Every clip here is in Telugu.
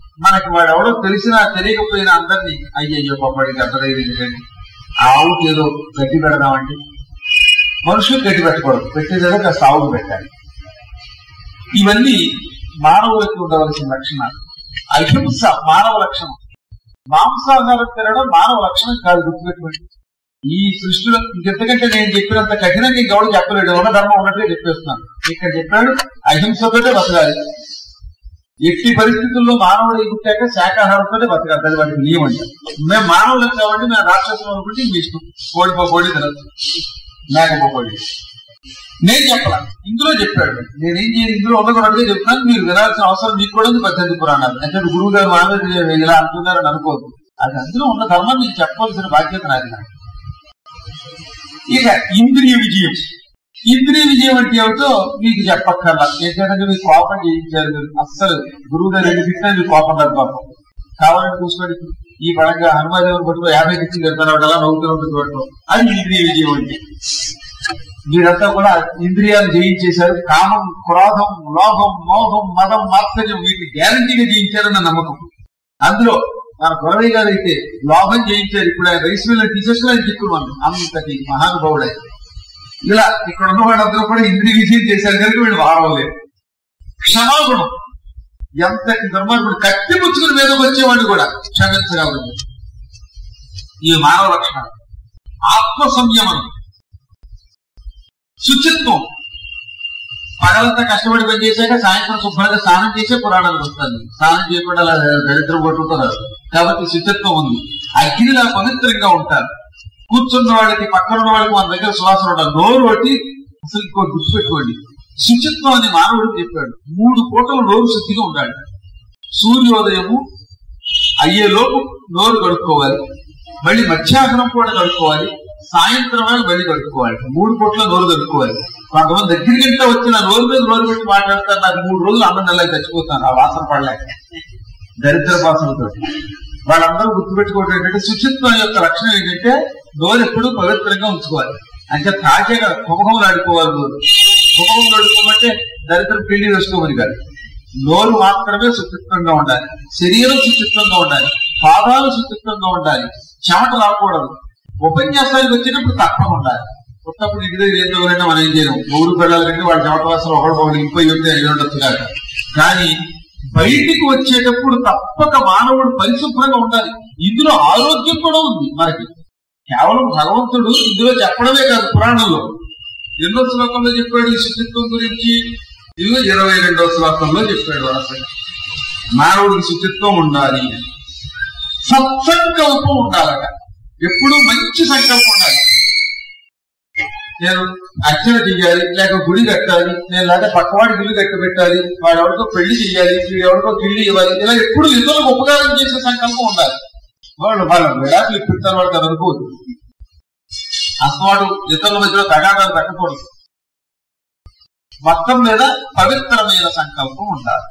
మనకి వాడు ఎవడో తెలిసినా తెలియకపోయినా అందరినీ అయ్యయ్యో పాపడికి అంత ధైర్యం ఆవుకి ఏదో గడ్డి పెడదామంటే మనుషులు గడ్డి పెట్టకూడదు పెట్టేదేదో కాస్త ఆవుకు పెట్టాలి ఇవన్నీ మానవులకి ఉండవలసిన లక్షణాలు అహింస మానవ లక్షణం మాంసాహారం తినడం మానవ లక్షణం కాదు గుర్తుపెట్టుకోండి ఈ సృష్టిలో ఇంకెంతకంటే నేను చెప్పినంత కఠినంగా ఇంకెవడు చెప్పలేడు ఉన్న ధర్మం ఉన్నట్టుగా చెప్పేస్తున్నాను ఇక్కడ చెప్పాడు అహింసతోటే బతకాలి ఎట్టి పరిస్థితుల్లో మానవుడు ఎగుట్టాక శాకాహారంతోనే బతకాలి అది వాటికి నియమం అంట మేము మానవులకు కాబట్టి మేము రాక్షసులు అనుకుంటే మీ ఇష్టం కోడి పోకోడి తినచ్చు మేకపోకోడి నేను చెప్పాల ఇందులో చెప్పాడు నేనేం చేయను ఇందులో ఉండకూడదుగా చెప్తాను మీరు వినాల్సిన అవసరం మీకు కూడా ఉంది పద్దెనిమిది పురాణాలు అంటే గురువు గారు మానవ ఇలా అంటున్నారని అనుకోవద్దు అది అందులో ఉన్న ధర్మం మీకు చెప్పవలసిన బాధ్యత నాది నాకు ఇక ఇంద్రియ విజయం ఇంద్రియ విజయం అంటే ఏమిటో మీకు చెప్పక్కర్లా ఏంటంటే మీకు కోపం చేయించారు మీరు అస్సలు గురువు గారు ఎన్ని తిట్టినా మీకు కోపం రాదు పాపం కావాలని చూసుకోండి ఈ పరంగా హనుమాదేవుని పట్టుకో యాభై తెచ్చి వెళ్తాను అలా నవ్వుతూ ఉంటుంది పట్టుకో అది ఇంద్రియ విజయం అంటే మీరంతా కూడా ఇంద్రియాలు జయించేశారు కామం క్రోధం లోభం మోహం మదం మాత్సర్యం వీటిని గ్యారంటీగా జయించారన్న నమ్మకం అందులో మన గురవయ్య గారు అయితే లోభం జయించారు ఇప్పుడు ఆయన రైస్ మిల్ తీసేసుకుని చిక్కులు మనం అంతటి మహానుభావుడే ఇలా ఇక్కడ ఉన్న వాళ్ళందరూ కూడా ఇంద్రియ విజయం చేశారు కనుక వీళ్ళు వాడవలేదు క్షమాగుణం ఎంతటి దుర్మార్గుడు కత్తి పుచ్చుకుని మీదకి వచ్చేవాడిని కూడా క్షమించగలరు ఈ మానవ లక్షణాలు ఆత్మ సంయమనం శుచిత్వం పగలంతా కష్టపడి పని చేశాక సాయంత్రం శుభ్రంగా స్నానం చేసే పురాణాలకు వస్తుంది స్నానం చేయకుండా అలా దరిద్రం కొట్టుకుంటారు కాబట్టి శుచిత్వం ఉంది అగ్నిలా పవిత్రంగా ఉంటారు కూర్చున్న వాళ్ళకి పక్కన ఉన్న వాళ్ళకి మన దగ్గర సువాసన ఉండాలి నోరు పట్టి అసలు ఇంకో గుర్తుపెట్టుకోండి శుచిత్వం అని మానవుడు చెప్పాడు మూడు పూటలు నోరు శుద్ధిగా ఉండాలి సూర్యోదయము అయ్యేలోపు నోరు కడుక్కోవాలి మళ్ళీ మధ్యాహ్నం కూడా కడుక్కోవాలి సాయంత్రం వేళ మళ్ళీ కడుక్కోవాలి మూడు పూట్ల నోరు కడుక్కోవాలి కొంతమంది దగ్గర గంట వచ్చిన నోరు మీద నోరు పెట్టి మాట్లాడతారు నాకు మూడు రోజులు అన్నం నెలకి చచ్చిపోతాను ఆ వాసన పడలేక దరిద్ర వాసనతో వాళ్ళందరూ గుర్తుపెట్టుకోవడం ఏంటంటే శుచిత్వం యొక్క లక్షణం ఏంటంటే నోరు ఎప్పుడూ పవిత్రంగా ఉంచుకోవాలి అంటే తాజాగా కుంభకములు ఆడుకోవాలి నోరు కుంభకములు ఆడుకోమంటే దరిద్రం పెళ్లి వేసుకోమని కాదు నోరు మాత్రమే శుచిత్వంగా ఉండాలి శరీరం శుచిత్వంగా ఉండాలి పాదాలు శుచిత్వంగా ఉండాలి చెమట రాకూడదు ఉపన్యాసాలకు వచ్చినప్పుడు తక్కువ ఉండాలి పుట్టప్పుడు ఇంటి దగ్గర ఏం చదువులైనా మనం ఏం చేయలేం మూడు పిల్లల కంటే వాళ్ళ చెమట వాసన ఒకటి ఒకటి ఇంకో ఉంటే అయి ఉండొచ్చు కాదు కానీ బయటికి వచ్చేటప్పుడు తప్పక మానవుడు పరిశుభ్రంగా ఉండాలి ఇందులో ఆరోగ్యం కూడా ఉంది మనకి కేవలం భగవంతుడు ఇందులో చెప్పడమే కాదు పురాణంలో ఎన్నో శ్లోకంలో చెప్పాడు ఈ శుచిత్వం గురించి ఇదిగో ఇరవై రెండవ శ్లోకంలో చెప్పాడు వరసగా మానవుడికి శుచిత్వం ఉండాలి సత్సంకల్పం ఉండాలట ఎప్పుడు మంచి సంకల్పం ఉండాలి నేను అర్చన చెయ్యాలి లేక గుడి కట్టాలి నేను లేక పక్కవాడికి ఇల్లు కట్టి పెట్టాలి వాడు ఎవరికో పెళ్లి చెయ్యాలి వీడు ఎవరికో గిల్లి ఇవ్వాలి ఇలా ఎప్పుడు ఇతరులకు ఉపకారం చేసే సంకల్పం ఉండాలి వాళ్ళు వాళ్ళ విడాకులు ఇప్పిస్తారు వాళ్ళకి అది అనుకోదు అసలు ఇతరుల మధ్యలో తగాదాలు పెట్టకూడదు మొత్తం మీద పవిత్రమైన సంకల్పం ఉండాలి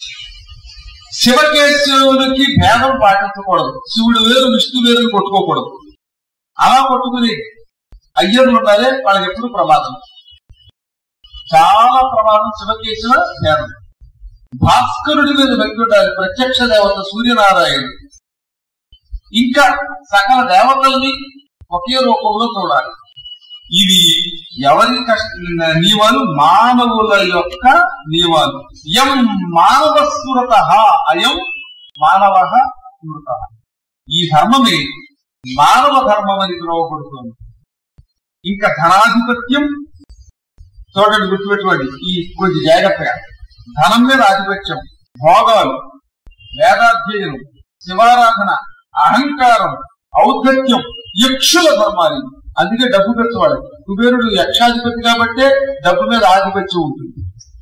శివకేశవులకి భేదం పాటించకూడదు శివుడు వేరు విష్ణు వేరు కొట్టుకోకూడదు అలా కొట్టుకుని అయ్యర్లు ఉన్నారే వాళ్ళకి ఎప్పుడు ప్రమాదం చాలా ప్రమాదం శివకేశవ భేదం భాస్కరుడి మీద వ్యక్తి ఉండాలి ప్రత్యక్ష దేవత సూర్యనారాయణుడు ఇంకా సకల దేవతల్ని ఒకే రూపంలో చూడాలి ఇది ఎవరి కష్ట నియమాలు మానవుల యొక్క నియమాలు యం మానవ స్మృత అయం మానవ స్మృత ఈ ధర్మమే మానవ ధర్మం అని పిలువబడుతుంది ఇంకా ధనాధిపత్యం చూడండి గుర్తుపెట్టుకోండి ఈ కొంచెం జాగ్రత్తగా ధనం మీద ఆధిపత్యం భోగాలు వేదాధ్యయనం శివారాధన అహంకారం ఔద్ధత్యం యక్షుల ధర్మాలు అందుకే డబ్బు పెట్టువాడు కుబేరుడు యక్షాధిపతి కాబట్టే డబ్బు మీద ఆధిపత్యం ఉంటుంది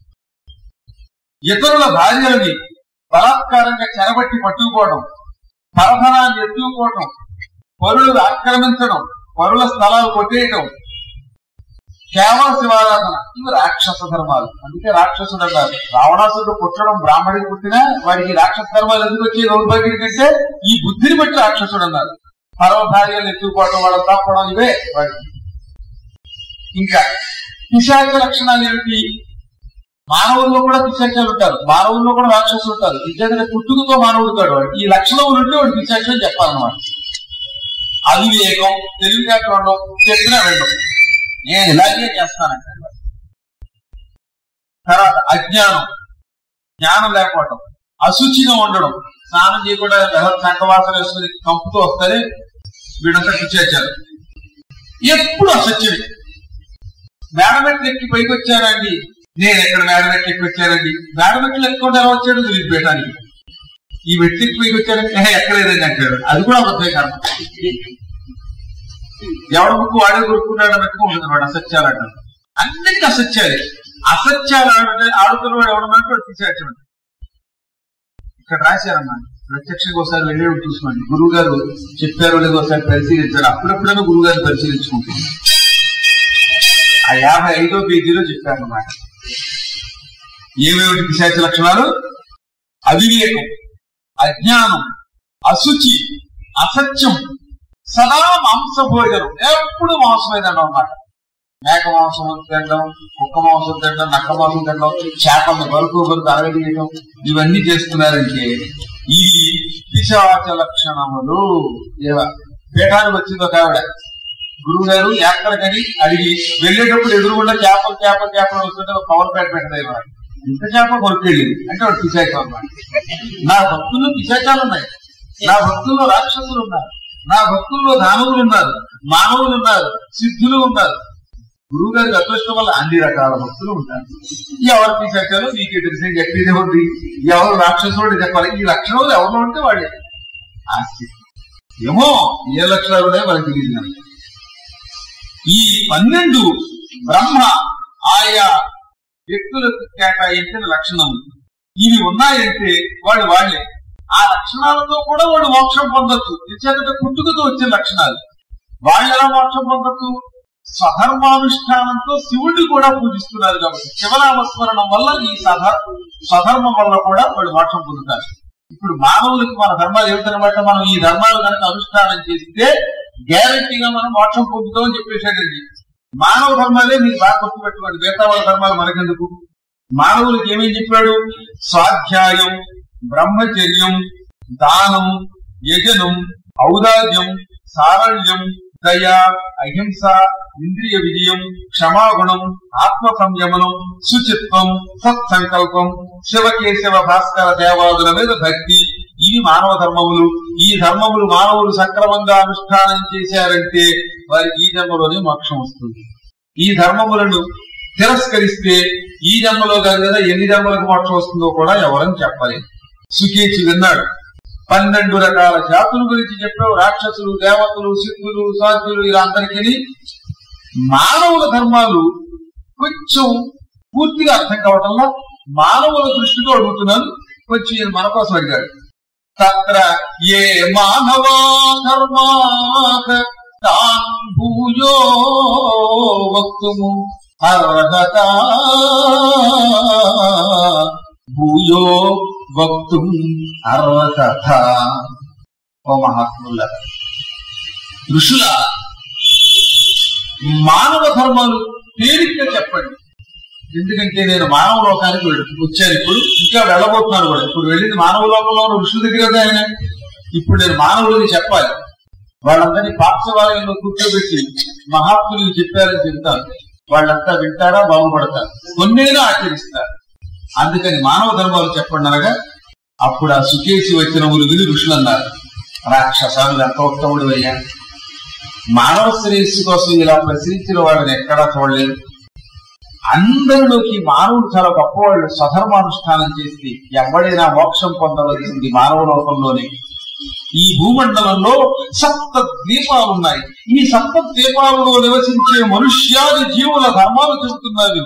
ఇతరుల భార్యలని బలాత్కారంగా చెరబట్టి పట్టుకుపోవడం పరధనాన్ని ఎత్తుకుపోవడం పరులు ఆక్రమించడం పరుల స్థలాలు కొట్టేయడం కేవల శివారాధన ఇవి రాక్షస ధర్మాలు అందుకే రాక్షసుడు అన్నారు రావణాసుడు పుట్టడం బ్రాహ్మడికి పుట్టినా వాడికి రాక్షస ధర్మాలు ఎందుకు వచ్చి దౌర్భాగ్యం కంటే ఈ బుద్ధిని బట్టి రాక్షసుడు అన్నారు పరమ భార్యలు ఎత్తుకుపోవడం వాళ్ళని తప్పడం ఇవే వాడికి ఇంకా పిశాచ లక్షణాలు ఏమిటి మానవుల్లో కూడా పిశాచాలు ఉంటారు మానవుల్లో కూడా రాక్షసులు ఉంటారు నిజంగా పుట్టుకతో మానవుడు కాడు వాడు ఈ లక్షణములు ఉంటే వాడు పిశాచం అని చెప్పాలన్నమాట అవివేకం తెలివితేటలు చెప్పినా రెండు నేను ఇలాగే చేస్తానంటాడు వాడు. తర్వాత అజ్ఞానం జ్ఞానం లేకపోవటం అశుచిగా ఉండడం స్నానం చేయకుండా చంకవాసన వేసుకుని కంపుతో వస్తారే వీడంతా పిచ్చేచ్చారు ఎప్పుడు అసత్యమే మేడమెట్లు ఎక్కి పైకి వచ్చారండి నేను ఎక్కడ మేడమెట్లు ఎక్కి వచ్చారండి మేడమెట్లు ఎక్కువ ఎలా వచ్చాడు తెలియపెట్టానికి ఈ వ్యక్తి ఎక్కి పైకి వచ్చారంటే "ఏహే, ఎక్కలేదండి అంటాడు అది కూడా అబద్ధమే కర్మ ఎవడ ముక్కు వాడే కొరుక్కున్నాడు అన్నట్టుగా ఉంటుంది వాడు అసత్యాలు అంటారు అన్నిటికీ అసత్యాలే అసత్యాలు ఆడుతుంటే ఆడుతున్నవాడు ఎవడమంటే వాడు పిచ్చాచం ఇక్కడ రాశారమ్మా ప్రత్యక్షంగా ఒకసారి వెళ్ళి చూసుకోండి గురువు గారు చెప్పారో లేదో ఒకసారి పరిశీలించారు అప్పుడప్పుడైనా గురువు గారిని పరిశీలించుకుంటుంది ఆ యాభై ఐదో పేజీలో చెప్పారన్నమాట ఏమేమిటి పిశాచ లక్షణాలు అవివేకం అజ్ఞానం అశుచి అసత్యం సదా మాంస భోజనం ఎప్పుడు మాంసమే తినడం అన్నమాట మేక మాంసం తినడం కుక్క మాంసం తినడం నక్క మాంసం తినడం చేపలను బరుకు బరుకు అరగదీయడం ఇవన్నీ చేస్తున్నారంటే ఇవి పిశాచ లక్షణములు ఏవా పీఠానికి వచ్చింది ఒక ఆవిడ గురువు గారు ఎక్కడికని అడిగి వెళ్ళేటప్పుడు ఎదురుగుండా చేపలు చేపలు చేపలు వస్తుంటే ఒక పవర్ ప్యాట్ పెట్టలేదు వాడు. ఇంత చేప కొనుక్కెళ్ళింది అంటే వాడు పిశాచం అన్నమాట నా భక్తులు పిశాచాలు ఉన్నాయి నా భక్తుల్లో రాక్షసులు ఉన్నారు నా భక్తుల్లో దానవులు ఉన్నారు మానవులు ఉన్నారు సిద్ధులు ఉన్నారు గురువు గారి అదృష్టం వల్ల అన్ని రకాల భక్తులు ఉంటారు ఎవరు పిశాచాలు నీకే తెలిసి ఎక్కడిది ఉంది ఎవరు రాక్షసుడు చెప్పాలి ఈ లక్షణాలు ఎవరు ఉంటే వాడే ఆస్తి ఏమో ఏ లక్షణాలు ఉన్నాయో మనకి తెలియదు నాకు. ఈ పన్నెండు బ్రహ్మ ఆయా వ్యక్తులకు కేటాయించిన లక్షణములు ఇవి ఉన్నాయంటే వాడు వాళ్ళే ఆ లక్షణాలతో కూడా వాడు మోక్షం పొందొచ్చు నిశ్చేత పుట్టుకతో వచ్చిన లక్షణాలు వాళ్ళు ఎలా మోక్షం పొందొచ్చు స్వధర్మానుష్ఠానంతో శివుడిని కూడా పూజిస్తున్నారు కాబట్టి శివనామస్మరణం వల్ల ఈ సధ స్వధర్మం వల్ల కూడా వాడు మోక్షం పొందుతారు ఇప్పుడు మానవులకు మన ధర్మాలు ఏమిటనమాట మనం ఈ ధర్మాలు కనుక అనుష్ఠానం చేస్తే గ్యారంటీగా మనం మోక్షం పొందుతాం అని చెప్పేసాడండి మానవ ధర్మాలే మీరు బాగా గుర్తుపెట్టుకోండి మిగతా వాళ్ళ ధర్మాలు మనకెందుకు మానవులకు ఏమేం చెప్పాడు స్వాధ్యాయం బ్రహ్మచర్యం దానం యజనం ఔదార్యం సారళ్యం దయ అహింస ఇంద్రియ విజయం క్షమాగుణం ఆత్మ సంయమనం శుచిత్వం సత్సంకల్పం శివకేశవ భాస్కర దేవాదుల మీద భక్తి ఇవి మానవ ధర్మములు ఈ ధర్మములు మానవులు సక్రమంగా అనుష్ఠానం చేశారంటే వారికి ఈ జన్మలోనే మోక్షం వస్తుంది ఈ ధర్మములను తిరస్కరిస్తే ఈ జన్మలో కాదు కదా ఎన్ని జన్మలకు మోక్షం వస్తుందో కూడా ఎవరని చెప్పలేదు సుఖేచి విన్నాడు పన్నెండు రకాల జాతుల గురించి చెప్పావు రాక్షసులు దేవతలు సిద్ధులు సాధ్యులు ఇలా అందరికీ మానవుల ధర్మాలు కొంచెం పూర్తిగా అర్థం కావటంలో మానవుల దృష్టితో అడుగుతున్నాను కొంచెం ఈయన మన కోసం అడిగాడు తత్ర ఏ మానవా ధర్మాః తాన్ భూయో వక్తుము అర్హత భూయో వక్తుం అర్హత ఓ మహాత్ముల ఋషుల మానవ ధర్మాలు తేలిగ్గా చెప్పండి ఎందుకంటే నేను మానవ లోకానికి వెళ్- వచ్చాను ఇప్పుడు ఇంకా వెళ్ళబోతున్నాను కూడా ఇప్పుడు వెళ్ళింది మానవ లోకంలో ఉన్న ఋషుల దగ్గర కదా ఆయన ఇప్పుడు నేను మానవుడిని చెప్పాలి వాళ్ళందరినీ పాఠశాలయంలో కూర్చోబెట్టి మహాత్ములు చెప్పారని చెప్తాను వాళ్ళంతా వింటారా బాగుపడతారు కొన్నేనా ఆచరిస్తారు అందుకని మానవ ధర్మాలు చెప్పండి అనగా అప్పుడు ఆ సుకేసి వచ్చినములు విని ఋషులు అన్నారు రాక్షసాలు ఎంత ఉత్తముడు అయ్యా మానవ శ్రేయస్సు కోసం ఇలా ప్రశ్నించిన వాళ్ళని ఎక్కడా చూడలేదు అందరిలోకి మానవుడు చాలా గొప్పవాళ్ళు స్వధర్మానుష్ఠానం చేసి ఎవడైనా మోక్షం పొందవలసింది మానవ లోకంలోనే ఈ భూమండలంలో సప్త ద్వీపాలు ఉన్నాయి ఈ సప్త ద్వీపాలలో నివసించే మనుష్యాది జీవుల ధర్మాలు చెబుతున్నారు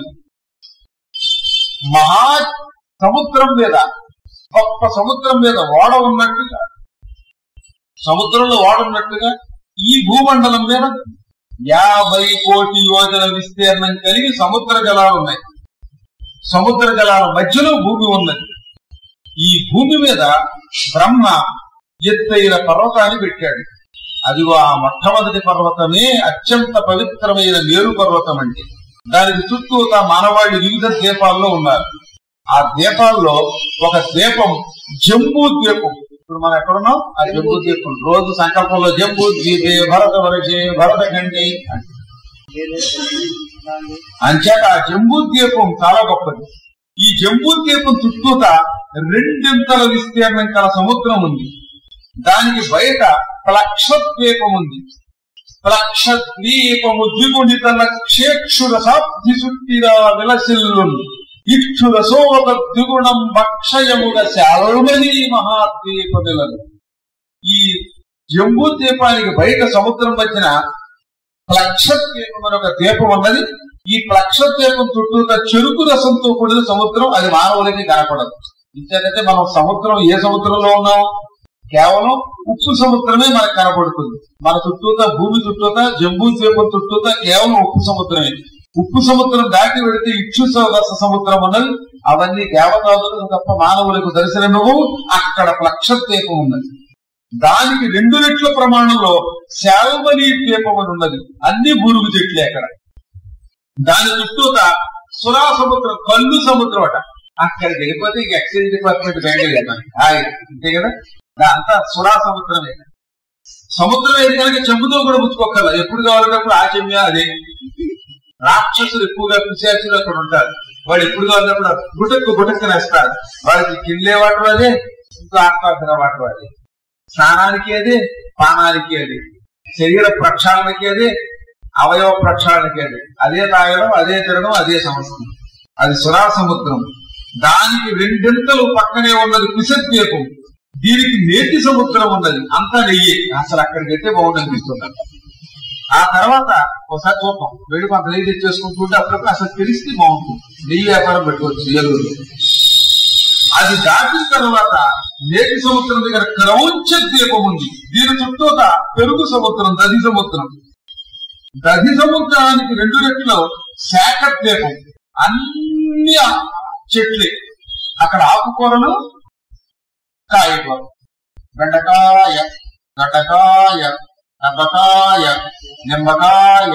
మహా సముద్రం మీద గొప్ప సముద్రం మీద ఓడ ఉన్నట్టుగా సముద్రంలో ఓడ ఉన్నట్టుగా ఈ భూమండలం మీద యాభై కోటి యోజన విస్తీర్ణం కలిగి సముద్ర జలాలు ఉన్నాయి సముద్ర జలాల మధ్యలో భూమి ఉన్నది ఈ భూమి మీద బ్రహ్మ ఎత్తైన పర్వతాన్ని పెట్టాడు అదిగో ఆ మొట్టమొదటి పర్వతమే అత్యంత పవిత్రమైన మేరు పర్వతం అంటే దానికి చుట్టూ ఒక మానవాళి వివిధ ద్వీపాల్లో ఉన్నారు ఆ ద్వీపాల్లో ఒక ద్వీపం జంబూ ద్వీపం ఇప్పుడు మనం ఎక్కడున్నాం ఆ జంబూ ద్వీపం రోజు సంకల్పంలో జంబూ ద్వీపే భరత వర్షే భరత ఖండి అంచేత ఆ జంబూ ద్వీపం చాలా గొప్పది ఈ జంబూ ద్వీపం చుట్టూత రెండింతల విస్తీర్ణం కల సముద్రం ఉంది దానికి బయట ప్లక్షద్వీపం ఉంది ప్లక్షద్వీపము ద్విగుణితల క్షేక్షుర సాబ్ది సుట్టిరా విలసిల్లు ఇక్షుర సోక ద్విగుణం భక్షయముగ శాల్మని మహాద్వీప విలలు ఈ జంబూ ద్వీపానికి బయట సముద్రం మధ్యన ప్లక్షద్వీపం అని ఒక ద్వీపం ఉన్నది ఈ ప్లక్షద్వీపం చుట్టూ చెరుకు రసంతో కూడిన సముద్రం అది మానవులకి కనపడదు ఇంతకంటే మనం సముద్రం ఏ సముద్రంలో ఉన్నాం కేవలం ఉప్పు సముద్రమే మనకు కనపడుతుంది మన చుట్టూత భూమి చుట్టూత జంబూ ద్వీపం చుట్టూత కేవలం ఉప్పు సముద్రమే ఉప్పు సముద్రం దాటి వెళితే ఇక్షు రస సముద్రం ఉన్నది అవన్నీ దేవతాదులకు తప్ప మానవులకు దర్శనము అక్కడ ప్లక్షద్వీపం ఉన్నది దానికి రెండు రెట్ల ప్రమాణంలో శాల్మనీ ద్వీపం అని ఉన్నది అన్ని బురుగు చెట్లే అక్కడ దాని చుట్టూత సురా సముద్రం కళ్ళు సముద్రం అట అక్కడ వెళ్ళిపోతే ఇంక ఎక్సైజ్ డిపార్ట్మెంట్ బయట హాయ్ అంతే కదా దా- అంతా సురా సముద్రమే సముద్రం ఏది కనుక చెంబుతో కూడా పుచ్చుకోగల ఎప్పుడు కావాలన్నప్పుడు ఆ చెమ్య అదే రాక్షసులు ఎక్కువగా పిశాచులు అక్కడ ఉంటారు వాళ్ళు ఎప్పుడు కావాలన్నప్పుడు గుటక్కు గుటక్కు వేస్తారు వాళ్ళకి కిందే వాటర్ అదే ఇంకో ఆత్మార్థన వాటర్ అదే స్నానానికి అదే పానానికి అదే శరీర ప్రక్షాళనకి అదే అవయవ ప్రక్షాళనకి అదే అదే తాగడం అదే తినడం అదే సమస్య అది సురా సముద్రం దానికి రెండింతలు పక్కనే ఉన్నది కుశద్వీపం దీనికి నేతి సముద్రం ఉన్నది అంతా నెయ్యి అసలు అక్కడికి అయితే బాగుందనిపిస్తుంది ఆ తర్వాత ఒకసారి చూద్దాం వెళ్ళి కొంత నెయ్యి తెచ్చేసుకుంటుంటే అప్పుడప్పుడు అసలు తెలిస్తే బాగుంటుంది నెయ్యి వ్యాపారం పెట్టుకోవచ్చు ఏలూరు అది దాటిన తర్వాత నేటి సముద్రం దగ్గర క్రౌంచ ద్వీపం ఉంది దీని చుట్టూత పెరుగు సముద్రం దధి సముద్రం దధి సముద్రానికి రెండు రెట్లు శాఖ ద్వీపం అన్ని ఆ చెట్లే అక్కడ ఆకుకూరలు కాయగూర బెండకాయ గడ్డకాయ దబ్బకాయ నిమ్మకాయ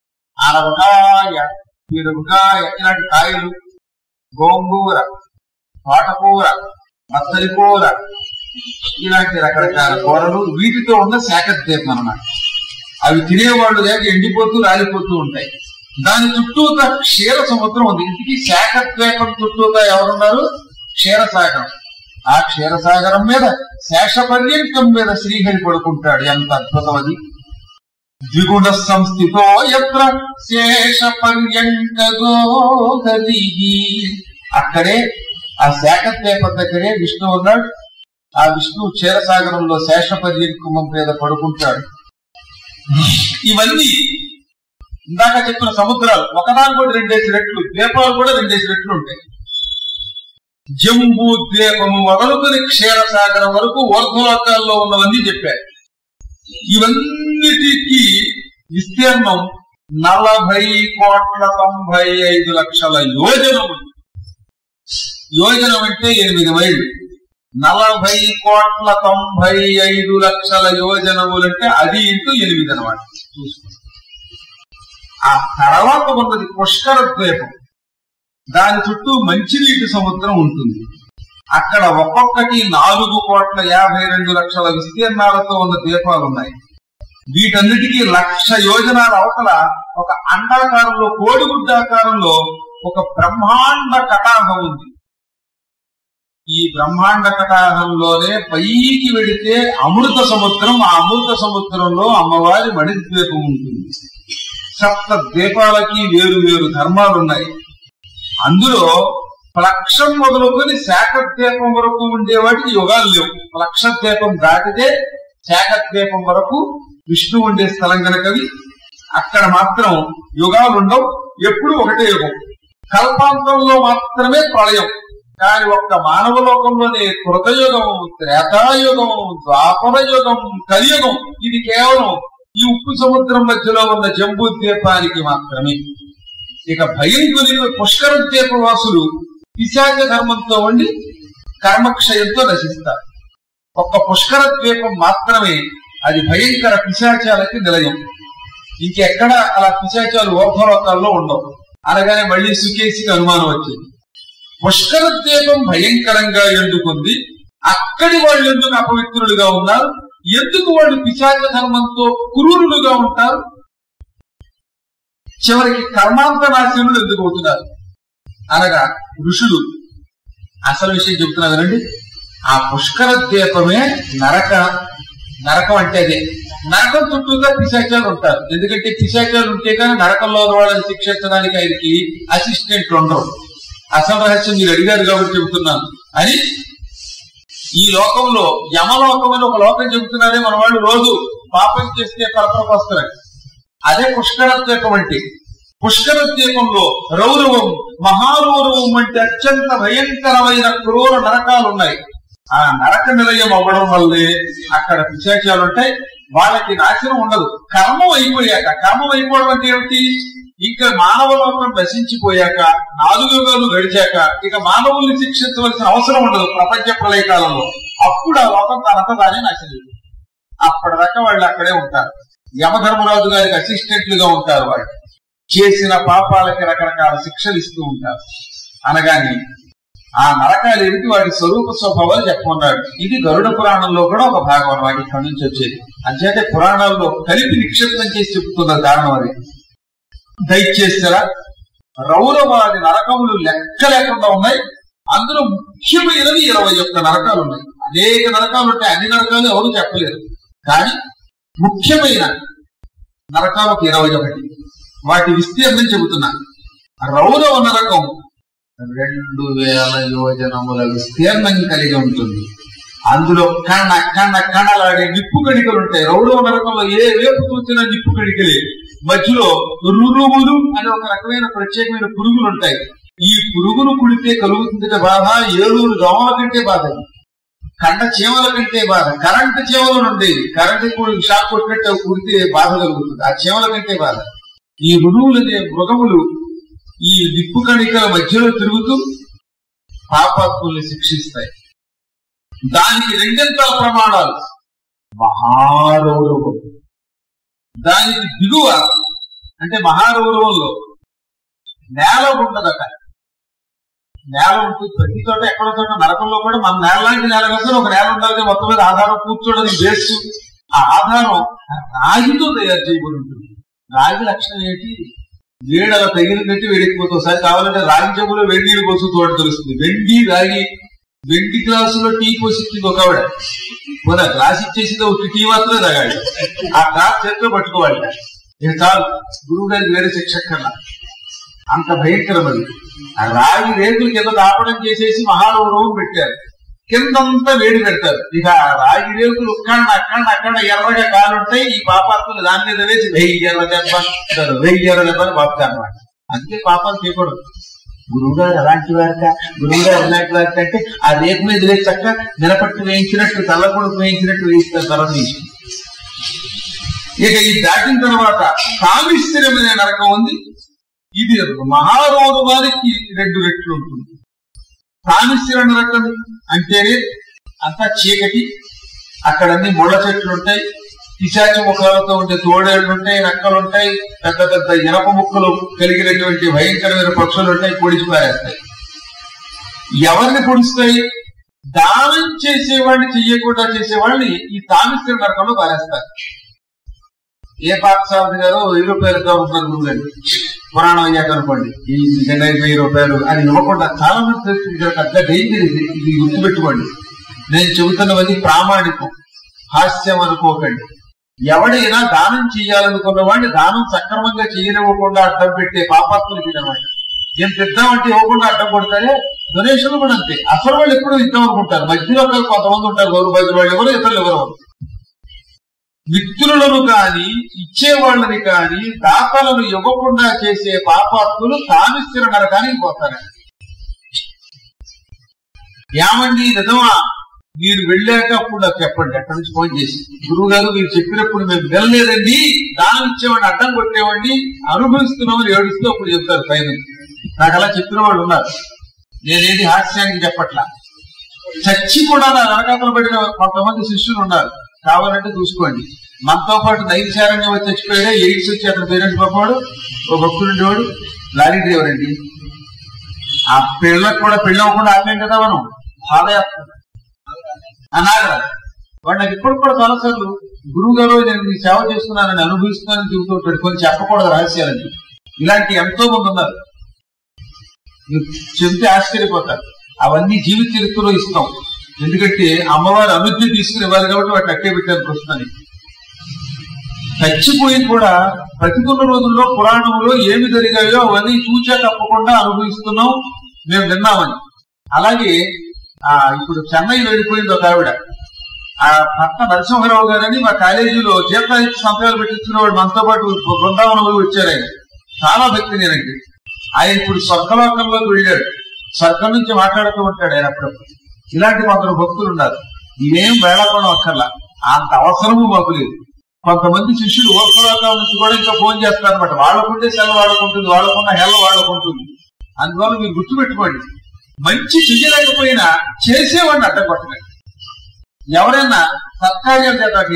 ఆనవకాయ పిరుగుకాయ ఇలాంటి కాయలు గోంగూర తోటకూర మత్తలి కూర ఇలాంటి రకరకాల కూరలు వీటితో ఉన్న శాఖ ద్వీపం అన్నమాట అవి తినేవాళ్ళు లేక ఎండిపోతూ రాలిపోతూ ఉంటాయి దాని చుట్టూత క్షీర సముద్రం ఉంది ఇంటికి శాఖ ద్వీపం చుట్టూతా ఎవరున్నారు క్షీరసాగరం ఆ క్షీరసాగరం మీద శేష పర్యంకం మీద శ్రీహరి పడుకుంటాడు ఎంత అద్భుతం అది ద్విగుణ సంస్థితో ఎత్ర శేష పర్యంకగో అక్కడే ఆ శాఖ ద్వీపం దగ్గరే విష్ణు ఉన్నాడు ఆ విష్ణు క్షీరసాగరంలో శేష పర్యంకమం మీద పడుకుంటాడు ఇవన్నీ ఇందాక చెప్పిన సముద్రాలు ఒకదాని కూడా రెండేసి రెట్లు ద్వీపాలు కూడా రెండేసి రెట్లు ఉంటాయి జంబూ ద్వీపము మొదలుకొని క్షీరసాగరం వరకు ఊర్ధ్వలోకాల్లో ఉన్నవన్నీ చెప్పారు ఇవన్నిటికీ విస్తీర్ణం నలభై కోట్ల తొంభై ఐదు లక్షల యోజనము యోజనం అంటే ఎనిమిది మైళ్ళు నలభై కోట్ల తొంభై ఐదు లక్షల యోజనములంటే అది ఇంటూ ఎనిమిది అనమాట ఆ తర్వాత ఉన్నది పుష్కర ద్వీపం దాని చుట్టూ మంచినీటి సముద్రం ఉంటుంది అక్కడ ఒక్కొక్కటి నాలుగు కోట్ల యాభై రెండు లక్షల విస్తీర్ణాలతో ఉన్న ద్వీపాలు ఉన్నాయి వీటన్నిటికీ లక్ష యోజనాల అవతల ఒక అండాకారంలో కోడిగుడ్డాకారంలో ఒక బ్రహ్మాండ కటాహం ఉంది ఈ బ్రహ్మాండ కటాహంలోనే పైకి వెడితే అమృత సముద్రం ఆ అమృత సముద్రంలో అమ్మవారి మణి ద్వీపం ఉంటుంది సప్త ద్వీపాలకి వేరు వేరు ధర్మాలు ఉన్నాయి అందులో ప్లక్షం మొదలుకొని శాఖ ద్వీపం వరకు ఉండే వాటికి యుగాలు లేవు ప్లక్ష ద్వీపం దాటితే శాఖ ద్వీపం వరకు విష్ణు ఉండే స్థలం కనుకవి అక్కడ మాత్రం యుగాలు ఉండవు ఎప్పుడు ఒకటే యుగం కల్పాంతంలో మాత్రమే ప్రళయం కానీ ఒక్క మానవ లోకంలోనే కృతయుగం త్రేతాయుగం ద్వాపర యుగం కలియుగం ఇది కేవలం ఈ ఉప్పు సముద్రం మధ్యలో ఉన్న జంబూ ద్వీపానికి మాత్రమే ఇక భయం కొలిగిన పుష్కర ద్వీపవాసులు పిశాచ ధర్మంతో ఉండి కర్మక్షయంతో నశిస్తారు ఒక్క పుష్కర ద్వీపం మాత్రమే అది భయంకర పిశాచాలకి నిలయం ఇంకెక్కడ అలా పిశాచాలు ఊర్ధ్వలోకాల్లో ఉండవు అనగానే మళ్ళీ సుకేసికి అనుమానం వచ్చింది పుష్కర ద్వీపం భయంకరంగా ఎందుకుంది అక్కడి వాళ్ళు ఎందుకు అపవిత్రులుగా ఉన్నారు ఎందుకు వాళ్ళు పిశాచ ధర్మంతో క్రూరులుగా ఉంటారు చివరికి కర్మాంత నాశనులు ఎందుకు అవుతున్నారు అనగా ఋషులు అసలు విషయం చెప్తున్నా వినండి ఆ పుష్కర ద్వీపమే నరక నరకం అంటే అదే నరకం చుట్టూగా పిశాచాలు ఉంటారు ఎందుకంటే పిశాచాలు ఉంటే కానీ నరకంలో ఉన్న వాళ్ళని శిక్షించడానికి ఆయనకి అసిస్టెంట్ ఉండరు అసలు రహస్యం మీరు అడిగారు కాబట్టి చెబుతున్నాను అని ఈ లోకంలో యమలోకం అని ఒక లోకం చెబుతున్నారే మన వాళ్ళు రోజు పాపం చేస్తే కలపలకు వస్తారు అదే పుష్కర ద్వీపం అంటే పుష్కర ద్వీపంలో రౌరవం మహారౌరవం అంటే అత్యంత భయంకరమైన క్రూర నరకాలు ఉన్నాయి ఆ నరక నిలయం అవ్వడం వల్లే అక్కడ పిశాచాలు ఉంటాయి వాళ్ళకి నాశనం ఉండదు కర్మం అయిపోయాక కర్మం అయిపోవడం అంటే ఏమిటి ఇంకా మానవ లోకం నశించిపోయాక నాలుగు యుగాలు గడిచాక ఇక మానవుల్ని శిక్షించవలసిన అవసరం ఉండదు ప్రపంచ ప్రళయ కాలంలో అప్పుడు ఆ లోకం తనంత తానే నాశనం అప్పటిదాకా వాళ్ళు అక్కడే ఉంటారు యమధర్మరాజు గారికి అసిస్టెంట్లుగా ఉంటారు వాళ్ళు చేసిన పాపాలకి రకరకాల శిక్షలు ఇస్తూ ఉంటారు అనగాని ఆ నరకాలు ఏమిటి వాటి స్వరూప స్వభావాలు చెప్పమన్నాడు ఇది గరుడ పురాణంలో కూడా ఒక భాగం అన్నమాట ఇక్కడి నుంచి వచ్చేది అంచేతే పురాణాల్లో కలిపి నిక్షిప్తం చేసి చెప్తున్న కారణం అది దయచేసిన రౌరవాది నరకములు లెక్క లేకుండా ఉన్నాయి అందులో ముఖ్యమైనవి ఇరవై ఒక్క నరకాలు ఉన్నాయి అనేక నరకాలు ఉంటాయి అన్ని నరకాలు ఎవరు చెప్పలేరు కానీ ముఖ్యమైన నరకాలు ఒక ఇరవై ఒకటి వాటి విస్తీర్ణం చెబుతున్నా రౌరవ నరకం రెండు వేల యోజనముల విస్తీర్ణం కలిగి ఉంటుంది అందులో కణ కణ కణలాడే నిప్పు కణికలు ఉంటాయి రౌరవ నరకంలో ఏ వేపు కూర్చున్న నిప్పు కణికలే మధ్యలో రురువులు అనే ఒక రకమైన ప్రత్యేకమైన పురుగులు ఉంటాయి ఈ పురుగులు కుడితే కలుగుతుంది బాధ ఏలూరు దోమల కంటే బాధ ఇది. కండ చీమల కంటే బాధ కరెంటు చీమలు ఉండేవి కరెంటు కూడా షాక్ కొట్టినట్టు అవి కుడితే బాధ కలుగుతుంది ఆ చీమల కంటే బాధ ఈ రుణువులు అనే మృగములు ఈ నిప్పు కణికల మధ్యలో తిరుగుతూ పాపాత్ముల్ని శిక్షిస్తాయి దానికి రెండింతల ప్రమాణాలు మహారౌరవం దానికి దిగువ అంటే మహారౌరవంలో నేల ఉండదట నేల ఉంటుంది ప్రతి చోట ఎక్కడో చోట నరకంలో కూడా మన నేల లాంటి నేల కదా ఒక నేల ఉండాలి మొత్తం మీద ఆధారం కూర్చోడానికి బేస్ ఆ ఆధారం రాగితో తయారు చేయబడి ఉంటుంది రాగి లక్షణం ఏంటి వేడి అలా తగిలి పెట్టి వేడెక్కిపోతుంది ఒకసారి కావాలంటే రాగి చెంబులో వెండి నీళ్ళు పోసి తోట తెలుస్తుంది వెండి రాగి వెండి గ్లాసులో టీ పోసి ఇచ్చింది ఒక ఆవిడ పోనీ ఆ గ్లాస్ ఇచ్చేసింది ఒక టీ మాత్రమే తాగాలి ఆ గ్లాస్ చేతిలో పట్టుకోవాలి ఇది చాలు గురువు గారికి వేరే శిక్ష కన్నా అంత భయంకరం అది ఆ రాగి రేకులు కింద దాపడం చేసేసి మహానవరం పెట్టారు కిందంతా వేడి పెడతారు ఇక ఆ రాగి రేకులు అక్కడ అక్కడ అక్కడ ఎర్రగా కాలుంటాయి ఈ పాపాత్మలు దాని మీద వేసి వెయ్యి ఎర్ర దెబ్బ అంటారు. వెయ్యి ఎర్ర దెబ్బ అని పాపుతారు అనమాట అందుకే పాపాలు చేయకూడదు గురువు గారు అలాంటి వారిక గురువు గారు ఎలాంటి వారిక అంటే ఆ రేపు మీద వేసి చక్క నిలబట్టి వేయించినట్టు తల్లకొడుకు వేయించినట్టు వేయిస్తారు తర్వాత తీసి ఇక ఇది దాటిన తర్వాత కామిశ్వరమైన నరకం ఉంది ఇది మహారోరు వారికి రెండు రెట్లు ఉంటుంది కామిశ్వర నరకం అంటేనే అంతా చీకటి అక్కడ అన్ని ముళ్ళ చెట్లు ఉంటాయి పిశాచి ముఖాలతో ఉండే తోడేళ్లు ఉంటాయి నక్కలు ఉంటాయి పెద్ద పెద్ద ఇనప ముక్కలు కలిగినటువంటి భయంకరమైన పక్షులు ఉంటాయి పొడిచి పారేస్తాయి ఎవరిని పొడుస్తాయి దానం చేసేవాడిని చెయ్యకుండా చేసేవాడిని ఈ తామిశ్వర నరకంలో పారేస్తారు ఏ పాఠశాల గారు వెయ్యి రూపాయలు కావుతున్నారు గురుగారు పురాణం అయ్యాక అనుకోండి ఈ జెండా వెయ్యి రూపాయలు అని ఇవ్వకుండా చాలా మంది తెలుస్తుంది ఇక్కడ పెద్ద డేంజర్ ఇది ఇది గుర్తుపెట్టుకోండి నేను చెబుతున్నవన్నీ ప్రామాణికం హాస్యం అనుకోకండి ఎవడైనా దానం చేయాలనుకున్న వాడిని దానం సక్రమంగా చేయనివ్వకుండా అడ్డం పెట్టే పాపాత్ములకి ఇదన్నమాట ఏం తెద్దామంటే ఇవ్వకుండా అడ్డం కొడతారే డొనేషన్లు కూడా అంతే అసలు వాళ్ళు ఎప్పుడు ఇద్దాం అనుకుంటారు మధ్యలో కొంతమంది ఉంటారు గౌరవ బయట వాళ్ళు ఎవరు ఇతరులు ఎవరు మిత్రులను కాని ఇచ్చేవాళ్ళని కాని దాతలను ఇవ్వకుండా చేసే పాపాత్ములు కామిస్తున్న నరకానికి పోతారు ఏమండి నిజమా మీరు వెళ్ళాక అప్పుడు నాకు చెప్పండి అక్కడి నుంచి ఫోన్ చేసి గురువు గారు మీరు చెప్పినప్పుడు మేము వెళ్ళలేదండి దానం ఇచ్చేవాడిని అడ్డం కొట్టేవాడిని అనుభవిస్తున్నామని ఏడుస్తూ అప్పుడు చెప్తారు పైన నాకు అలా చెప్పిన వాళ్ళు ఉన్నారు నేనేది హాస్యానికి చెప్పట్లా చచ్చి కూడా నా వెనకాతలు పడిన కొంతమంది శిష్యులు ఉన్నారు కావాలంటే చూసుకోండి మనతో పాటు నైతిశారణ్యం వచ్చి చచ్చిపోయాడే ఎయిడ్స్ వచ్చి అతని పేరెంట్స్ పాపాడు ఓ భక్తుడు ఉండేవాడు లారీ డ్రైవర్ అండి ఆ పిల్లలకు కూడా పెళ్లి అవ్వకుండా ఆపేం కదా మనం పాదయాత్ర అనాగరాజు వాడు నాకు ఇప్పుడు కూడా చాలాసార్లు గురువు గారు నేను మీ సేవ చేస్తున్నానని అనుభవిస్తున్నానని చెబుతూ ఉంటాడు కొన్ని చెప్పకూడదు రహస్యాలని ఇలాంటి ఎంతో మంది ఉన్నారు మీరు చెబితే ఆశ్చర్యపోతారు అవన్నీ జీవిత చరిత్రలో ఇస్తాం ఎందుకంటే అమ్మవారు అనుజ్ఞ తీసుకుని ఇవ్వాలి కాబట్టి వాటిని అట్టే పెట్టారు ప్రస్తుతాన్ని చచ్చిపోయి కూడా ప్రతికూల రోజుల్లో పురాణంలో ఏమి జరిగాయో అవన్నీ చూచా తప్పకుండా అనుభవిస్తున్నాం మేము విన్నామని అలాగే ఆ ఇప్పుడు చెన్నై వెళ్ళిపోయింది ఒక ఆవిడ ఆ భర్త నరసింహరావు గారని మా కాలేజీలో జీతాయితీ సంతకాలు పెట్టించిన వాడు మనతో పాటు బృందావనంలో వచ్చారు ఆయన చాలా భక్తి నేనండి ఆయన ఇప్పుడు స్వర్గలోకంలోకి వెళ్ళాడు స్వర్గం నుంచి మాట్లాడుతూ ఉంటాడు ఆయన అప్పుడప్పుడు ఇలాంటి కొందరు భక్తులు ఉన్నారు ఇవేం వేళకోవడం అక్కర్లా అంత అవసరము మాకు లేదు కొంతమంది శిష్యులు ఓర్పలోకాల నుంచి కూడా ఇంకా ఫోన్ చేస్తారు అనమాట వాళ్ళకుంటే సెలవు వాళ్ళకుంటుంది వాళ్ళకున్న హెల వాళ్ళకుంటుంది అందువల్ల మీరు గుర్తుపెట్టుకోండి మంచి చెయ్యలేకపోయినా చేసేవాడిని అడ్డగొట్టలేదు ఎవరైనా సత్కార్యాలు చేత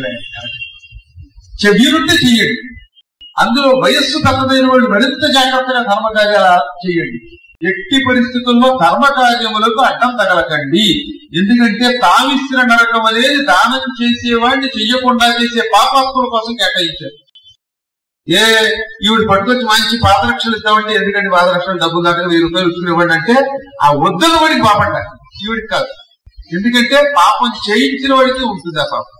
వీరుంటే చెయ్యండి అందులో వయస్సు పెద్దదైన వాళ్ళు మరింత జాగ్రత్తగా ధర్మకార్యాలు చేయండి ఎట్టి పరిస్థితుల్లో ధర్మకార్యములకు అడ్డం తగలకండి ఎందుకంటే తామిశ్ర నరకం అనేది దానం చేసేవాడిని చెయ్యకుండా చేసే పాపాత్ముల కోసం కేటాయించారు ఏ ఈవిడ పట్టుకొచ్చి మంచి పాదరక్షలు ఇస్తామంటే ఎందుకంటే పాదరక్షలు డబ్బు దాకా వెయ్యి రూపాయలు ఇచ్చుకుని ఇవ్వండి అంటే ఆ వద్దల వాడికి పాపంట ఈవిడికి కాదు ఎందుకంటే పాపం చేయించిన వాడికి ఉంటుంది ఆ పాపం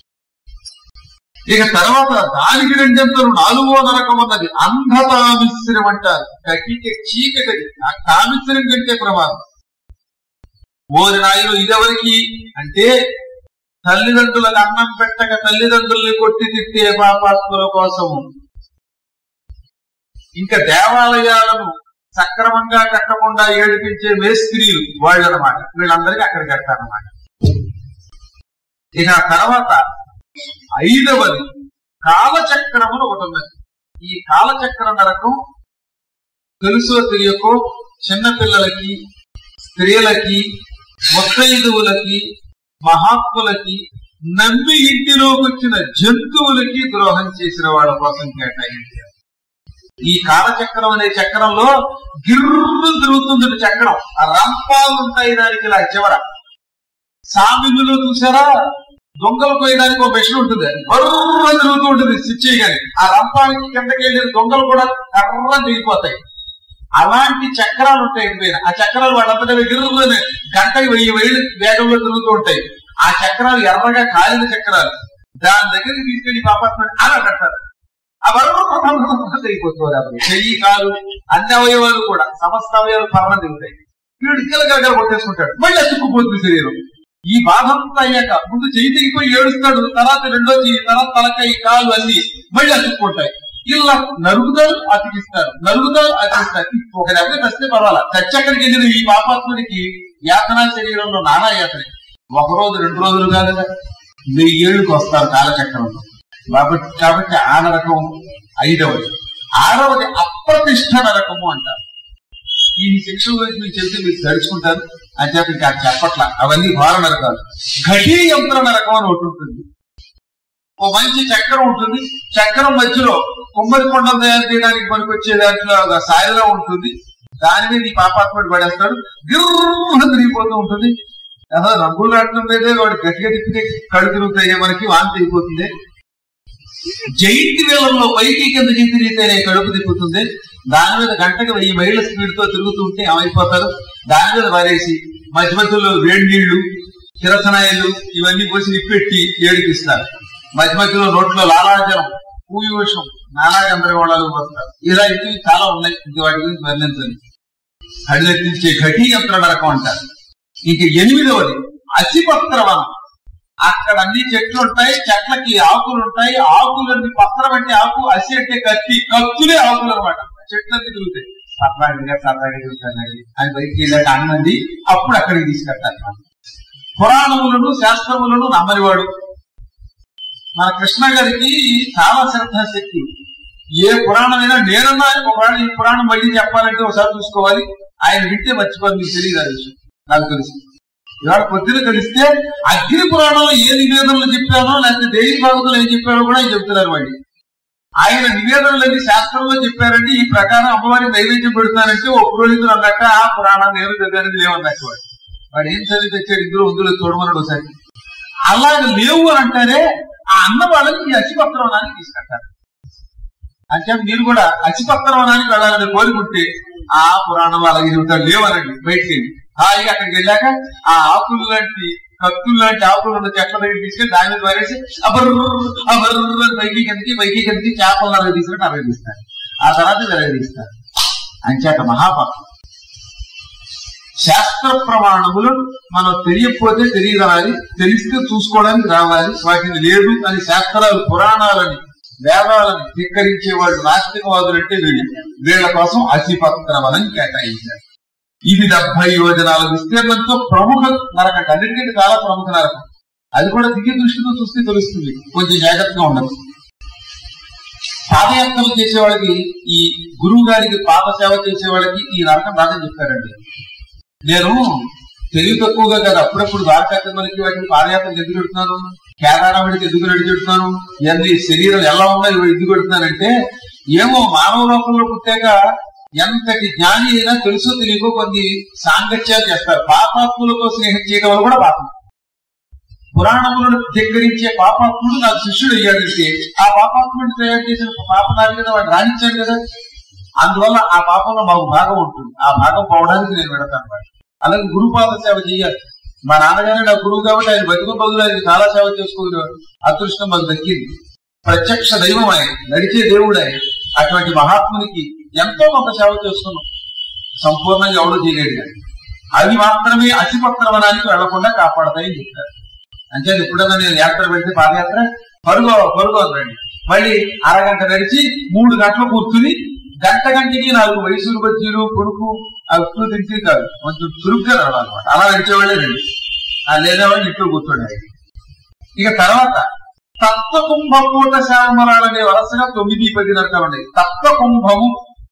ఇక తర్వాత దానికి రెండంతలు నాలుగో నరకం అన్నది అంధతామిశ్రం అంటారు కటిక చీకటి ఆ కామిశ్రం కంటే ప్రమాదం ఓరి నాయన ఇదెవరికి అంటే తల్లిదండ్రులకు అన్నం పెట్టక తల్లిదండ్రుల్ని కొట్టి తిట్టే పాపాత్ముల కోసము ఇంకా దేవాలయాలను సక్రమంగా కట్టకుండా ఏడిపించే మేస్త్రీలు వాళ్ళనమాట వీళ్ళందరికీ అక్కడ కట్టారన్నమాట ఇక ఆ తర్వాత ఐదవది కాలచక్రములు ఒకటి ఉన్నది ఈ కాలచక్ర నరకం తెలుసో తెలియకో చిన్నపిల్లలకి స్త్రీలకి ముత్తైదువులకి మహాత్ములకి నమ్మి ఇంటిలోకి వచ్చిన జంతువులకి ద్రోహం చేసిన వాళ్ళ కోసం కేటాయించారు ఈ కాలచక్రం అనే చక్రంలో గిర్రు తిరుగుతుంది చక్రం ఆ రంపాలు ఉంటాయి దానికి ఇలా చివర సామిములో చూసారా దొంగలు కోయడానికి ఒక మెషిన్ ఉంటుంది బర్ర తిరుగుతూ ఉంటుంది స్విచ్ చేయగానే ఆ రంపానికి కిందకి వెళ్ళిన దొంగలు కూడా కర్ర దిగిపోతాయి అలాంటి చక్రాలు ఉంటాయి పైన ఆ చక్రాలు వాళ్ళంతటా గిర్రులోనే గంటకి వెయ్యి వెయ్యి వేగంలో తిరుగుతూ ఉంటాయి ఆ చక్రాలు ఎర్రగా కాలిన చక్రాలు దాని దగ్గరికి తీసుకెళ్లి పాపాత్మని అలా కట్టారు ఆ బర్ర దిగిపోతుంది అప్పుడు చెయ్యి కాలు అన్ని అవయవాలు కూడా సమస్త అవయవాలు పర్వం దిగుతాయి వీడు గిలగలగల కొట్టేసుకుంటాడు మళ్ళీ అతుక్కుపోతుంది శరీరం ఈ బాధ అంతా అయ్యాక ముందు చెయ్యి తెగిపోయి ఏడుస్తాడు తర్వాత రెండో చెయ్యి తర్వాత తలకాయ కాలు అన్ని మళ్ళీ అతుక్కుంటాయి ఇలా నరుగుతారు అతికిస్తారు నరుగుతారు అతికిస్తారు ఒక దగ్గర వస్తే పర్వాలా చచ్చక్కడికి వెళ్ళిన ఈ పాపాత్ముడికి యాతనా శరీరంలో నానా యాతన ఒక రోజు రెండు రోజులు కాదు వెయ్యి ఏళ్ళకి వస్తారు కాలచక్రంలో కాబట్టి కాబట్టి ఆ నరకం ఐదవది ఆరవది అప్రతిష్ట నరకము అంటారు ఈ శిక్ష గురించి మీకు చెప్తే మీరు తడుచుకుంటారు అని చెప్పి ఇంకా చెప్పట్ల అవన్నీ ఘోర నరకాలు ఘటీ యంత్ర నరకం అని ఒకటి ఉంటుంది ఓ మంచి చక్రం ఉంటుంది చక్రం మధ్యలో కుమ్మరి కొండలు తయారు చేయడానికి పనికొచ్చే దాంట్లో ఒక సాయిలో ఉంటుంది దాని మీద ఈ పాపాత్మడు పడేస్తాడు గిర్రు తిరిగిపోతూ ఉంటుంది అసలు రంగులు రావడం మీదే వాడు గట్టిగా తిప్పితే కళ్ళు తిరుగుతాయి మనకి వాంతి అయిపోతుంది జైంట్ వేలంలో పైకి కిందకి తిరిగితేనే కడుపు తిప్పుతుంది దాని మీద గంటకు వెయ్యి మైళ్ళ స్పీడ్ తో తిరుగుతుంటే ఏమైపోతారు దాని మీద వారేసి మధ్య మధ్యలో వేడి నీళ్లు కిరసనాయలు ఇవన్నీ పోసి నిప్పెట్టి ఏడిపిస్తారు మధ్య మధ్యలో నోట్లో లాలాజలం పూయూషం నానా గందరగోళాలు వస్తారు ఇలా ఇవి చాలా ఉన్నాయి ఇంక వాటి గురించి వర్ణించండి కళ్ళెత్తించే ఘటీ యంత్ర నరకం అంటారు ఇంక ఎనిమిదవది అసిపత్రవనం అక్కడ అన్ని చెట్లు ఉంటాయి చెట్లకి ఆకులు ఉంటాయి ఆకులన్నీ పత్రం అంటే ఆకు అసి అంటే కత్తి కత్తులే ఆకులు అనమాట చెట్లన్నీ తిరుగుతాయి సరదాగా సరదాగా తిరుగుతానండి అని బయటికి వెళ్ళాక అన్నది అప్పుడు అక్కడికి తీసుకెళ్తారు పురాణములను శాస్త్రములను నమ్మనివాడు మన కృష్ణ గారికి చాలా శ్రద్ధాశక్తి ఏ పురాణమైనా నేనన్నా ఒకవేళ ఈ పురాణం మళ్ళీ చెప్పాలంటే ఒకసారి చూసుకోవాలి ఆయన వింటే మర్చిపోదు మీకు తెలియదు ఆ విషయం నాకు తెలుసు ఇవాళ పొద్దున కలిస్తే అగ్ని పురాణంలో ఏ నివేదనలు చెప్పానో లేకపోతే దేవి భాగవతంలో ఏం చెప్పారో కూడా ఆయన చెప్తున్నారు వాళ్ళు ఆయన నివేదనలన్నీ శాస్త్రంలో చెప్పారంటే ఈ ప్రకారం అమ్మవారికి నైవేద్యం పెడుతున్నారంటే ఓ పురోహితుడు అన్నట్ట ఆ పురాణం నేను చదివానని లేవన్నట్టు వాడు వాడు ఏం చదివి తెచ్చాడు ఇందులో ఉందులో చూడమన్నాడు ఒకసారి అలాగే లేవు అని అంటారే ఆ అన్న వాళ్ళని ఈ అచిపత్రవనానికి తీసుకెళ్తారు అంటే మీరు కూడా అచిపత్రవనానికి వెళ్ళాలని కోరుకుంటే ఆ పురాణం అలాగే చెబుతాడు లేవనండి బయటికి వెళ్ళి హాయిగా అక్కడికి వెళ్ళాక ఆ ఆకులు లాంటి కత్తులు లాంటి ఆకులు ఉన్న చెట్ల దగ్గర తీసుకెళ్ళి దాని మీద పారేసి అబర్రు అబర్రు అని పైకి కిందకి పైకి కిందకి చేపలు అరగ తీసుకుంటే అరగ తీస్తారు ఆ తర్వాత వెరగ తీస్తారు అంచేత మహాపాపం శాస్త్ర ప్రమాణములు మనం తెలియకపోతే తెలియరాలి తెలిస్తే చూసుకోవడానికి రావాలి వాటిని లేదు అని శాస్త్రాలు పురాణాలని వేదాలని ధిక్కరించే వాళ్ళు నాస్తికవాదులు అంటే వీళ్ళు వీళ్ళ కోసం అసిపత్రవనం కేటాయించారు ఇది డెబ్బై యోజనాల విస్తీర్ణంతో ప్రముఖ నరకం అన్నిటికంటే చాలా ప్రముఖ నరకం అది కూడా దివ్య దృష్టితో చూస్తే తెలుస్తుంది కొంచెం జాగ్రత్తగా ఉండదు పాదయాత్రలు చేసే వాళ్ళకి ఈ గురువు గారికి పాద సేవ చేసే వాళ్ళకి ఈ నరకం రాదని చెప్పారండి నేను తెలివి తక్కువగా కాదు అప్పుడప్పుడు ద్వారకాతిమలకి వాటిని పాదయాత్రలు ఎందుకు పెడుతున్నాను కేదారాముడికి ఎందుకు రెడీ పెడుతున్నాను ఇవన్నీ శరీరం ఎలా ఉన్నాయి ఇవి ఎందుకు పెడుతున్నానంటే ఏమో మానవ లోకంలో పుట్టాక ఎంతటి జ్ఞాని అయినా తెలుసో తెలియకో కొన్ని సాంగత్యాలు చేస్తారు పాపాత్ములతో స్నేహం చేయడం వల్ల కూడా పాపం పురాణములను ధిక్కరించే పాపాత్ముడు నాకు శిష్యుడు అయ్యాడంటే ఆ పాపాత్ముడిని తయారు చేసిన పాపనాలు కదా వాడు రాణించాడు కదా అందువల్ల ఆ పాపంలో మాకు భాగం ఉంటుంది ఆ భాగం పోవడానికి నేను పెడతాను వాడిని. అలాగే గురుపాద సేవ చేయాలి మా నాన్నగారే నా గురువు కాబట్టి ఆయన బతుకు బదులు ఆయన చాలా సేవ చేసుకునేవాడు అదృష్టం మాకు దక్కింది ప్రత్యక్ష దైవం ఆయన నడిచే దేవుడు ఆయన అటువంటి మహాత్మునికి ఎంతో కొంత సేవ చేసుకున్నాం సంపూర్ణంగా ఎవడో చేయలేడు కానీ. అవి మాత్రమే అతిపత్రవనానికి వెళ్లకుండా కాపాడతాయని చెప్పారు అంటే ఎప్పుడన్నా నేను యాత్ర పెడితే పాదయాత్ర పరుగు పరుగు అందండి మళ్ళీ అరగంట నడిచి మూడు గంటలు కూర్చుని గంట గంటకి నాలుగు మైసూరు బజ్జీలు పురుకు అప్పుడు తింటే కాదు కొంచెం చురుగ్గా నడవాలన్నమాట అలా నడిచేవాళ్ళే రండి ఆ లేదేవాళ్ళు ఇంట్లో కూర్చోండి ఇక తర్వాత తత్వ కుంభకూట శ్యామలాలనే వరుసగా తొమ్మిది పది నరకలు ఉన్నాయి తత్వ కుంభము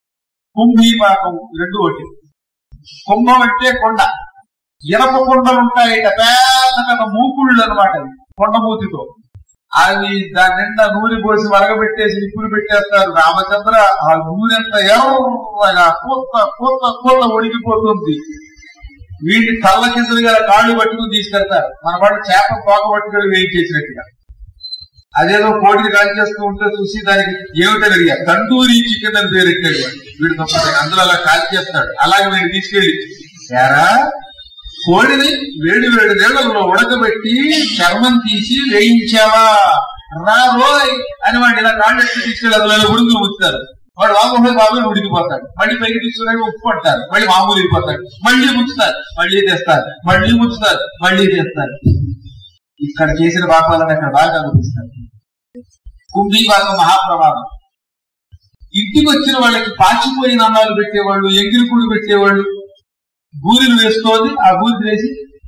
కుంభీపాకం రెండు ఒకటి కుంభం అంటే కొండ ఇనప కొండలు ఉంటాయి పెద్ద పెద్ద మూకుళ్ళు అనమాట కొండ మూతితో అవి దాని నిండా నూనె పోసి మరగబెట్టేసి నిప్పులు పెట్టేస్తారు రామచంద్ర ఆ నూనె అంతా ఎర్రగా పూత పూత పూత ఉడికిపోతుంది వీటిని కళ్ళ కిందలుగా కాళ్ళు పట్టుకుని తీసుకెళ్తారు మన వాడు చేప తోక పట్టుకుని వేయించేసినట్టుగా అదేదో కోడిని కాల్ చేస్తూ ఉంటే చూసి దానికి ఏమిటో అడిగా తందూరి చికెన్ అని పేరెట్టాడు వాడు. వీడు తప్ప అందులో అలా కాల్ చేస్తాడు అలాగే వీడిని తీసుకెళ్ళి ఎరా కోడిని వేడి వేడి నీళ్ళలో ఉడకబెట్టి చర్మం తీసి వేయించావా రా రోయ్ అని వాడు ఇలా కాళ్ళు ఎత్తి తీసుకెళ్ళి అందులో ఉడుకులు ముచ్చుతారు వాడు వాగుపోయి బాబు ఉడికిపోతాడు మళ్ళీ పైకి తీసుకుని ఉప్పు పడతారు మళ్ళీ మామూలు అయిపోతాడు మళ్ళీ ముచ్చుతారు మళ్ళీ తెస్తారు మళ్ళీ ముచ్చుతారు మళ్ళీ తెస్తారు ఇక్కడ చేసిన పాపాలను అక్కడ బాగా అనిపిస్తారు కుంభీ భాగం మహాప్రమాదం ఇంటికి వచ్చిన వాళ్ళకి పాచిపోయిన అన్నాలు పెట్టేవాళ్ళు ఎంగిలిపూడి పెట్టేవాళ్ళు బూరిలు వేసుకోవాలి ఆ బూరి వేసి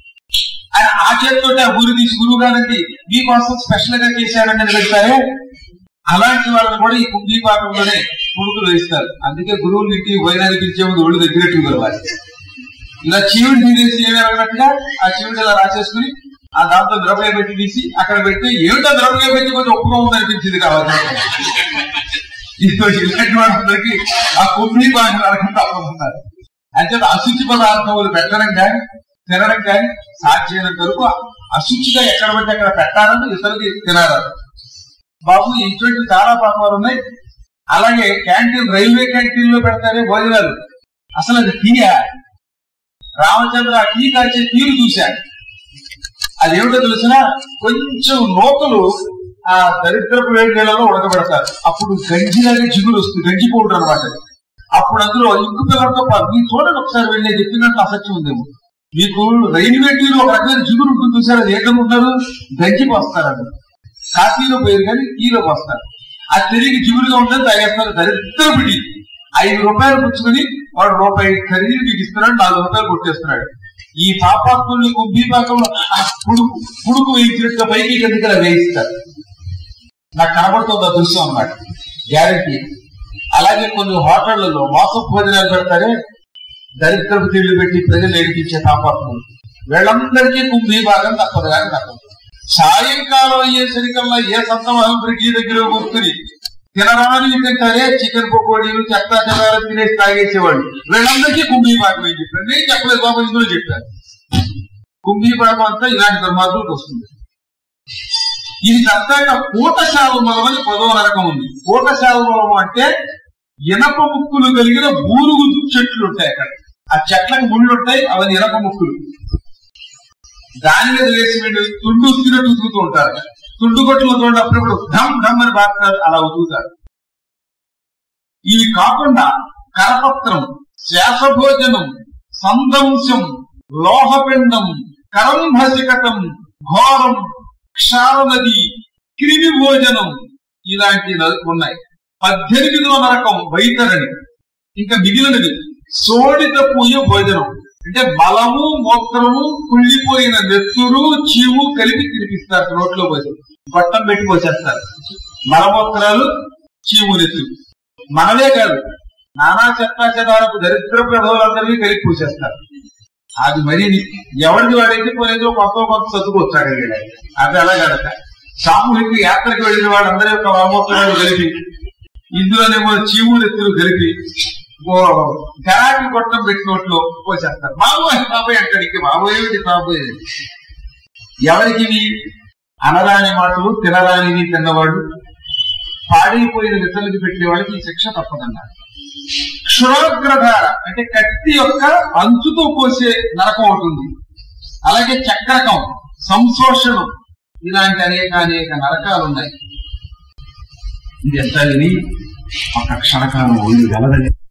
ఆయన ఆ చేతితో ఆ బూరి తీసి గురువు గారండి మీకోసం స్పెషల్ గా చేశారని అని పెడతారే అలాంటి వాళ్ళని కూడా ఈ కుంభీ పాకంలోనే కొడుకులు వేస్తారు అందుకే గురువులు ఇంటికి పోయినానికి పిలిచే ముందు ఒళ్ళు దగ్గరట్టు కలవాలి ఇలా చీవుడు తీసేసి ఏమి అన్నట్టుగా ఆ చీవుడు ఇలా రాసేసుకుని ఆ దాంతో మిరపకాయ పెట్టి తీసి అక్కడ పెట్టి ఏమిటో మిరపకాయ పెట్టి కొంచెం ఒప్పుగా ఉంది అనిపించింది కావాలి ఇదిగో ఇలాంటి వాళ్ళందరికీ ఆ కుంభీ పాకం నరకం తప్పనున్నారు అంటే అశుచి పదార్థములు పెట్టడం కానీ తినడం కానీ సాధ్యమైనంత వరకు అశుచిగా ఎక్కడ పడితే అక్కడ పెట్టాలని ఇతరులకి తినాలి బాబు ఇటువంటి చాలా పాపాలు ఉన్నాయి అలాగే క్యాంటీన్ రైల్వే క్యాంటీన్ లో పెడతారే భోజనాలు అసలు అది టీయా రామచంద్ర ఆ టీ కాల్చే తీరు చూశాడు అదేమిటో తెలిసిన కొంచెం నూకలు ఆ దరిద్రపు వేడి నీళ్ళలో ఉడకబెడతారు అప్పుడు గంజిలాగే జిగురు వస్తుంది గంజి పౌడర్ అనమాట అది. అప్పుడు అందులో ఇంకు పిల్లలతో పాటు మీరు చూడండి ఒకసారి వెళ్ళి నేను చెప్పినట్టు అసత్యం ఉందేమో మీకు రైల్వే టీలో ఒక రకమైన జిగురు ఉంటుంది చూసారు అది ఏకం ఉంటారు గంజి పోస్తారు అది కాఫీలో పోయారు కానీ టీలో పోస్తారు అది తిరిగి జిగురుగా ఉంటుంది తాగేస్తారు దరిద్ర పిడి ఐదు రూపాయలు పుచ్చుకొని వాడు రూపాయి ఖరీదు మీకు ఇస్తున్నాడు నాలుగు రూపాయలు కొట్టేస్తున్నాడు ఈ పాపాత్ముల్ని కుంభీపాకంలో ఆ పుడుకు పుడుకు వేయించినట్టుగా పైకి కిందకి ఇలా వేయిస్తారు నాకు కనబడుతుంది ఆ దృశ్యం అన్నమాట గ్యారంటీ అలాగే కొన్ని హోటళ్లలో మోసం భోజనాలు పెడతారే దరిద్రపు తిళ్ళు పెట్టి ప్రజలు ఏడిపించే పాపాత్ములు వీళ్ళందరికీ కుంభీ భాగం తప్పదు కానీ తప్పదు సాయంకాలం అయ్యేసరికల్లా ఏ సంతమహం బ్రిడ్జి దగ్గర కూర్చుని తినరాని తింటారే చికెన్ పకోడీలు చెత్త చెదాలు తినేసి తాగేసేవాళ్ళు వీళ్ళందరికీ కుంభీపాకం ఏం చెప్పారు నేను చెప్పలేదు బాబు ఇందులో చెప్పాను కుంభీపాకం అంతా ఇలాంటి దుర్మార్గులకు వస్తుంది ఇది చక్కగా కూటశాల మొలమని పదవ నరకం ఉంది కూటశాల మొలము అంటే ఇనప ముక్కులు కలిగిన బూరుగు చెట్లు ఉంటాయి అక్కడ ఆ చెట్లకు ముళ్ళు ఉంటాయి అవన్నీ ఇనప ముక్కులు దాని మీద వేసి వీళ్ళు తుండు ఉత్తినట్టు ఉతుకుతూ ఉంటారు తుండు కొట్టులు చూడండి అప్పుడప్పుడు ఢమ్ ఢమ్ అని బాగుతారు అలా ఉతుకుతారు ఇవి కాకుండా కరపత్రం శ్వాసభోజనం సందంశం లోహపిండం కరంభసికటం ఘోరం క్షారనది క్రిమి భోజనం ఇలాంటి న- ఉన్నాయి పద్దెనిమిదో నరకం వైతరణి ఇంకా మిగిలినది సోడిత పూయ భోజనం అంటే బలము మూత్రము కుళ్ళిపోయిన నెత్తురు చీవు కలిపి తినిపిస్తారు నోట్లో పోసి గొట్టం పెట్టి పోసేస్తారు మలమూత్రాలు చీవు నెత్తురు మనమే కాదు నానా చెత్తా చెదాలకు దరిద్ర ప్రధవులందరినీ కలిపి పూసేస్తారు అది మరి ఎవరిది వాడైతే పోలేదో కొత్త కొత్త చదువుకొచ్చాడు అది అలాగడట సామూహిక యాత్రకు వెళ్ళిన వాళ్ళందరి యొక్క మలమూత్రాలు కలిపి ఇందులోనేమో చీవులు ఎత్తులు కలిపి ఓ గరాకి గొట్టం పెట్టినట్లు పోసేస్తారు బాబోయ్ బాబోయ్ అంటాడు ఇంక బాబోయ్ ఏమిటి బాబోయ్ ఎవరికి ఇవి అనరాని మాటలు తినరానివి తిన్నవాడు పాడైపోయిన నిద్రలకు పెట్టే వాళ్ళకి ఈ శిక్ష తప్పదన్నారు క్షురోగ్రధార అంటే కత్తి యొక్క అంచుతో పోసే నరకం ఉంటుంది అలాగే చక్రకం సంశోషణం ఇలాంటి అనేక అనేక నరకాలు ఉన్నాయి ఇది ఎంత విని ఒక క్షణకాలం ఒళ్ళు గలదని